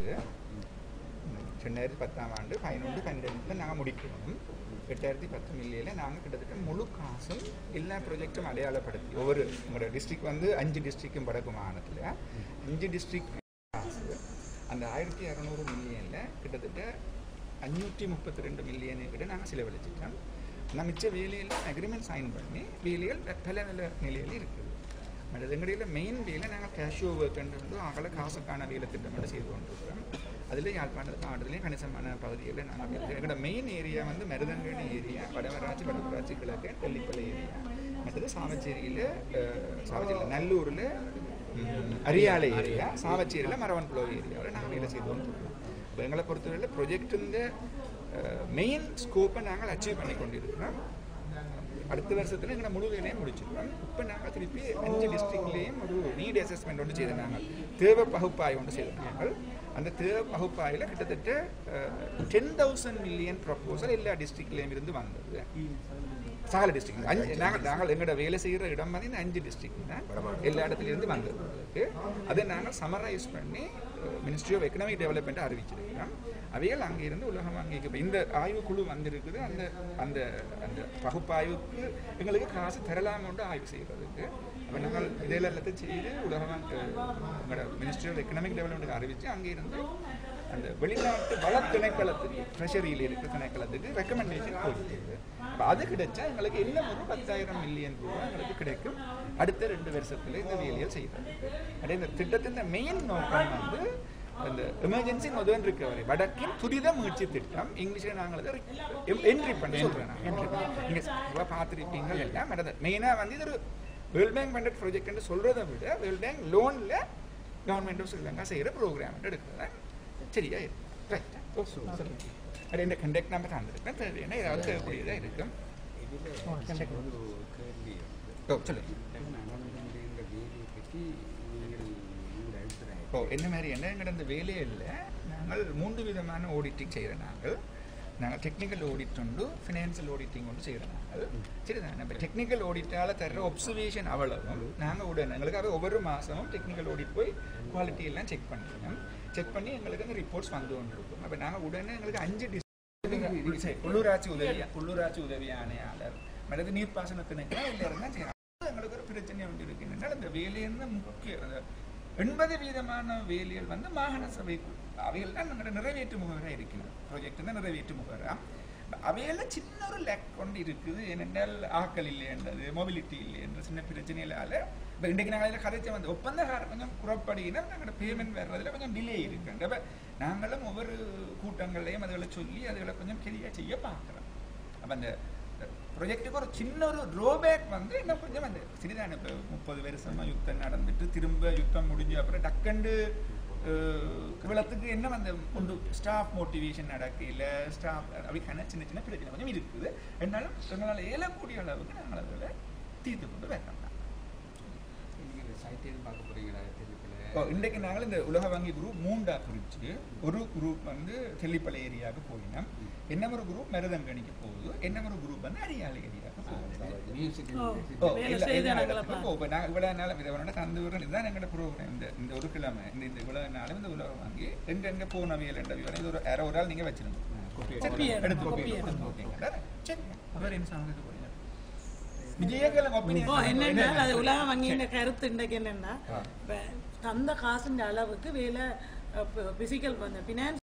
ரெண்டாயிரத்தி பத்தாம் ஆண்டு பதினொன்று பன்னெண்டில் நாங்கள் முடிக்கணும் எட்டாயிரத்தி பத்து மில்லியில் நாங்கள் கிட்டத்தட்ட முழு காசும் எல்லா ப்ராஜெக்டும் அடையாளப்படுத்தி ஒவ்வொரு உங்களோட டிஸ்ட்ரிக்ட் வந்து அஞ்சு டிஸ்ட்ரிக்டும் வடக்கு மாநிலத்தில் அஞ்சு டிஸ்ட்ரிக்ட் காசு அந்த ஆயிரத்தி இரநூறு மில்லியனில் கிட்டத்தட்ட அஞ்சூற்றி முப்பத்தி ரெண்டு மில்லியனு கிட்ட நாங்கள் செலவழிச்சிட்டோம் நான் மிச்ச வேலையில் அக்ரிமெண்ட் சைன் பண்ணி வேலைகள் பல பல நிலையில் இருக்குது மற்றது எங்கடையில் மெயின் வேலை நாங்கள் கேஷியோ ஒர்க்குன்றது வந்து அகல காசுக்கான வேலை திட்டம் மட்டும் செய்து கொண்டிருக்கிறோம் அதில் யாழ்ப்பாணத்துக்கு ஆடுதலையும் கணிசமான பகுதிகளில் நாங்கள் வேலை எங்களோட மெயின் ஏரியா வந்து மருதங்கணி ஏரியா வடவராட்சி வடபராட்சி கிழக்கு டெல்லிப்பள்ளி ஏரியா மற்றது சாவச்சேரியில் சாவச்சேரியில் நல்லூரில் அரியாலை ஏரியா சாவச்சேரியில் மரவன்புலோ ஏரியாவில் நாங்கள் வேலை செய்து கொண்டிருக்கிறோம் இப்போ எங்களை பொறுத்தவரையில் ப்ரொஜெக்டிൻ്റെ மெயின் ஸ்கோப்பை நாங்கள் அச்சீவ் பண்ணி கொண்டிருக்கிறோம் அடுத்த வருஷத்தில் எங்களை முழு வேலையும் முடிச்சிருக்கோம் இப்போ நாங்கள் திருப்பி அஞ்சு டிஸ்ட்ரிக்ட்லேயும் ஒரு நீட் அசஸ்மெண்ட் ஒன்று செய்த நாங்கள் தேவை பகுப்பாய்வு ஒன்று செய்த நாங்கள் அந்த தேவை பகுப்பாயில் கிட்டத்தட்ட டென் தௌசண்ட் மில்லியன் ப்ரப்போசல் எல்லா டிஸ்ட்ரிக்ட்லேயும் இருந்து வந்தது சகல டிஸ்ட்ரிக்ட் அஞ்சு நாங்கள் நாங்கள் எங்களோட வேலை செய்கிற இடம் வந்து இந்த அஞ்சு டிஸ்ட்ரிக்ட் தான் எல்லா இடத்துலேருந்து வந்தது உங்களுக்கு அதை நாங்கள் சமரைஸ் பண்ணி மினிஸ்ட்ரி ஆஃப் எக்கனாமிக் டெவலப்மெண்ட் அறிவிச்சிருக்கிறோம் அவைகள் அங்கிருந்து உலகம் வங்கிக்கு இப்ப இந்த ஆய்வுக்குழு வந்திருக்குது அந்த அந்த அந்த பகுப்பாய்வுக்கு எங்களுக்கு காசு தரலாம் கொண்டு ஆய்வு செய்கிறதுக்கு அப்போ நாங்கள் இதில் எல்லாத்தையும் செய்து உலக வங்கி எங்களோட மினிஸ்ட்ரி ஆஃப் எக்கனாமிக் டெவலப்மெண்ட் அறிவித்து அங்கிருந்து அந்த வெளிநாட்டு வள திணைக்களத்துக்கு ட்ரெஷரியில் இருக்கிற திணைக்களத்துக்கு ரெக்கமெண்டேஷன் போயிருக்கு அப்போ அது கிடைச்சா எங்களுக்கு இன்னும் ஒரு பத்தாயிரம் மில்லியன் ரூபாய் எங்களுக்கு கிடைக்கும் அடுத்த ரெண்டு வருஷத்துல இந்த வேலையை செய்யறதுக்கு அதே இந்த திட்டத்தின் மெயின் நோக்கம் வந்து அந்த எமர்ஜென்சி முதல் ரிகவரி வடக்கின் துரித முயற்சி திட்டம் இங்கிலீஷில் நாங்கள் அதை என்ட்ரி பண்ணி சொல்கிறேன் நான் என்ட்ரி பண்ணி நீங்கள் பார்த்துருப்பீங்க எல்லாம் மெயினாக வந்து இது ஒரு வேர்ல்ட் பேங்க் பண்டட் ப்ராஜெக்ட்னு சொல்கிறத விட வேர்ல்ட் பேங்க் லோனில் கவர்மெண்ட் ஆஃப் ஸ்ரீலங்கா செய்கிற ப்ரோக்ராம் எடுக்கிறதா சரியா இருக்கு ரைட் ஓ சொல்லுங்க அது இந்த கண்டக்ட் நம்பர் தந்திருக்கேன் தேவையான ஏதாவது தேவைக்கூடியதாக இருக்கும் ஒரு கேள்வி ஓ சொல்லுங்க நாடாளுமன்ற இந்த வேலையை பற்றி நீங்கள் உங்களுடைய அபிப்பிராயம் ஓ என்ன மாதிரி என்ன எங்கட இந்த வேலையில் நாங்கள் மூன்று விதமான ஆடிட்டிங் செய்கிறோம் நாங்கள் நாங்கள் டெக்னிக்கல் ஆடிட் உண்டு ஃபினான்சியல் ஆடிட்டிங் ஒன்று செய்கிறோம் நாங்கள் சரிதான் நம்ம டெக்னிக்கல் ஆடிட்டால் தர்ற ஒப்சர்வேஷன் அவ்வளவும் நாங்கள் உடனே எங்களுக்காக ஒவ்வொரு மாதமும் டெக்னிக்கல் ஆடிட் போய் குவாலிட்டி எல்லாம் செக் பண்ணிக்கணும் செக் பண்ணி எங்களுக்கு அந்த ரிப்போர்ட்ஸ் வந்து கொண்டு இருக்கும் அப்போ நாங்கள் உடனே எங்களுக்கு அஞ்சு டிஸ் சரி, உள்ளூராட்சி உதவி உள்ளூராட்சி உதவி ஆணையாளர் மற்றது நீர்ப்பாசனத்தினுக்கு இல்லை இருந்தால் செய்யலாம் எங்களுக்கு ஒரு பிரச்சனை ஒன்று இருக்கு என்னன்னா இந்த வேலையின்னு முக்கிய அந்த எண்பது வீதமான வேலைகள் வந்து மாகாண சபைக்கு அவைகள் தான் எங்களோட நிறைவேற்று முகவராக இருக்கிறது ப்ராஜெக்ட் தான் நிறைவேற்று முகவராக அவையெல்லாம் சின்ன ஒரு லேக் கொண்டு இருக்குது ஏனென்றால் ஆக்கள் இல்லைன்றது மொபிலிட்டி இல்லைன்ற சின்ன பிரச்சனைகளால இப்போ இன்றைக்கு நாங்கள் இதில் கதைச்ச வந்து ஒப்பந்தக்காரர் கொஞ்சம் புறப்படுகினா நாங்களோட பேமெண்ட் வர்றதுல கொஞ்சம் டிலே இருக்குங்க அப்போ நாங்களும் ஒவ்வொரு கூட்டங்கள்லையும் அதுகளை சொல்லி அதுகளை கொஞ்சம் சரியாக செய்ய பார்க்குறோம் அப்போ அந்த ப்ரொஜெக்ட்டுக்கு ஒரு சின்ன ஒரு ட்ரோபேக் வந்து இன்னும் கொஞ்சம் அந்த சிறிதான இப்போ முப்பது வருஷமா யுத்தம் நடந்துட்டு திரும்ப யுத்தம் முடிஞ்சு அப்புறம் டக்கண்டு இவ்வளத்துக்கு என்ன அந்த ஒன்று ஸ்டாஃப் மோட்டிவேஷன் நடக்கையில் ஸ்டாஃப் அப்படிக்கான சின்ன சின்ன பிரச்சனை கொஞ்சம் இருக்குது என்னாலும் எங்களால் இயலக்கூடிய அளவுக்கு நாங்கள் அதில் தீர்த்து கொண்டு வரணும் நீங்கள் சைட் எதுவும் பார்க்க போகிறீங்களா தெரியல இப்போ இன்றைக்கு நாங்கள் இந்த உலக வங்கி குரூப் மூண்டா பிரிச்சு ஒரு குரூப் வந்து தெல்லிப்பளை ஏரியாவுக்கு போயினோம் என்ன ஒரு குரூப் மருதங்கணிக்கு போகுது என்ன ஒரு குரூப் வந்து அரியாலை ஏரியாவுக்கு போகுது மியூசிக் ஓ. ஓ, வேலை எல்லா- செய்த எல்லா இடங்களை இடத்துக்கும் போ. இப்ப நான் இவ்வளவு நாளும் இதை வேணா தந்து விடுறேன். இதுதான் எங்களோட program. இந்த இந்த ஒரு கிழமை இந்த இந்த இவ்வளவு நாளும் இந்த உலகம் வாங்கி எங்க எங்க போனவியல் என்ற விவரம் இது ஒரு அரை ஒரு ஆள் நீங்க வச்சிருங்க Copy எடுத்து, எடுத்து copy copy எடுத்து. எடுத்து போட்டீங்க. அதானே? சரி. வேற என்ன சாதனைக்கு போறீங்க? விஜயகலம் opinion ஓ என்னன்னா அது என்ன? உலக வங்கியின் கருத்து இன்றைக்கு என்னன்னா ஆ. இப்ப தந்த காசுன்ற அளவுக்கு வேலை பிசிக்கல் வந்து பினான்ஸ்